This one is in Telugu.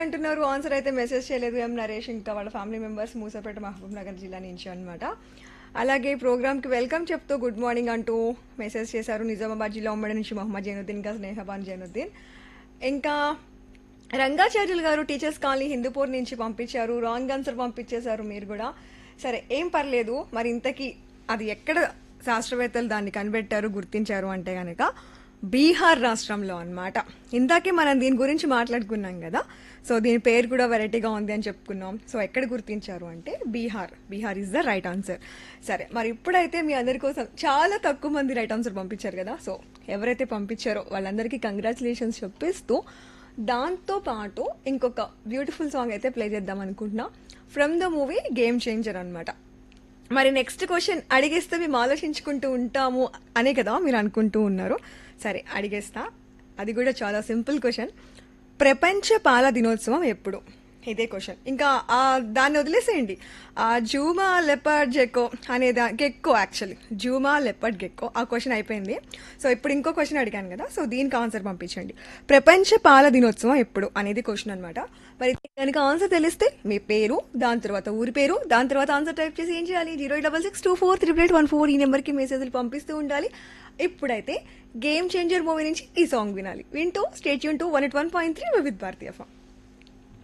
అంటున్నారు ఆన్సర్ అయితే మెసేజ్ చేయలేదు ఎం నరేష్ ఇంకా వాళ్ళ family members Moosapeta Mahabubnagar జిల్లా నుంచి అన్నమాట అలాగే ప్రోగ్రామ్కి వెల్కమ్ చెప్తూ గుడ్ మార్నింగ్ అంటూ మెసేజ్ చేశారు నిజామాబాద్ జిల్లా ఉమ్మడి నుంచి మొహమ్మద్ జైనుద్దీన్ ఇంకా స్నేహబాన్ జైనుద్దీన్ ఇంకా రంగాచార్యులు గారు టీచర్స్ కాలనీ హిందూపూర్ నుంచి పంపించారు రాంగ్ ఆన్సర్ పంపించేశారు మీరు కూడా సరే ఏం పర్లేదు మరి ఇంతకీ అది ఎక్కడ శాస్త్రవేత్తలు దాన్ని కనిపెట్టారు గుర్తించారు అంటే కనుక బీహార్ రాష్ట్రంలో అన్నమాట ఇందాకే మనం దీని గురించి మాట్లాడుకున్నాం కదా సో దీని పేరు కూడా వెరైటీగా ఉంది అని చెప్పుకున్నాం సో ఎక్కడ గుర్తించారు అంటే Bihar Bihar is the right answer సరే మరి ఇప్పుడైతే మీ అందరి కోసం చాలా తక్కువ మంది రైట్ ఆన్సర్ పంపించారు కదా సో ఎవరైతే పంపించారో వాళ్ళందరికీ కంగ్రాచులేషన్స్ చెప్పిస్తూ దాంతో పాటు ఇంకొక బ్యూటిఫుల్ సాంగ్ అయితే ప్లే చేద్దాం అనుకుంటున్నా from the movie Game Changer అన్నమాట మరి నెక్స్ట్ క్వశ్చన్ అడిగేస్తే మేము ఆలోచించుకుంటూ ఉంటాము అనే కదా మీరు అనుకుంటూ ఉన్నారు సరే అడిగేస్తా అది కూడా చాలా సింపుల్ క్వశ్చన్ ప్రపంచ పాల దినోత్సవం ఎప్పుడు ఇదే క్వశ్చన్ ఇంకా ఆ దాన్ని వదిలేసేయండి ఆ జూమా లెపర్డ్ గెక్కో అనే దా గెక్కో యాక్చువల్లీ జూమా లెపర్డ్ గెక్కో ఆ క్వశ్చన్ అయిపోయింది సో ఇప్పుడు ఇంకో క్వశ్చన్ అడిగాను కదా సో దీనికి ఆన్సర్ పంపించండి ప్రపంచ పాల దినోత్సవం ఎప్పుడు అనేది క్వశ్చన్ అనమాట మరి దానికి ఆన్సర్ తెలిస్తే మీ పేరు దాని తర్వాత ఊరి పేరు దాని తర్వాత ఆన్సర్ టైప్ చేసి ఏం చేయాలి zero double six two four triple eight one four ఈ నెంబర్కి మెసేజ్లు పంపిస్తూ ఉండాలి ఇప్పుడైతే గేమ్ చేంజర్ మూవీ నుంచి ఈ సాంగ్ వినాలి వింటూ స్టేట్ యూన్ two one eight one point three with Bharatiya form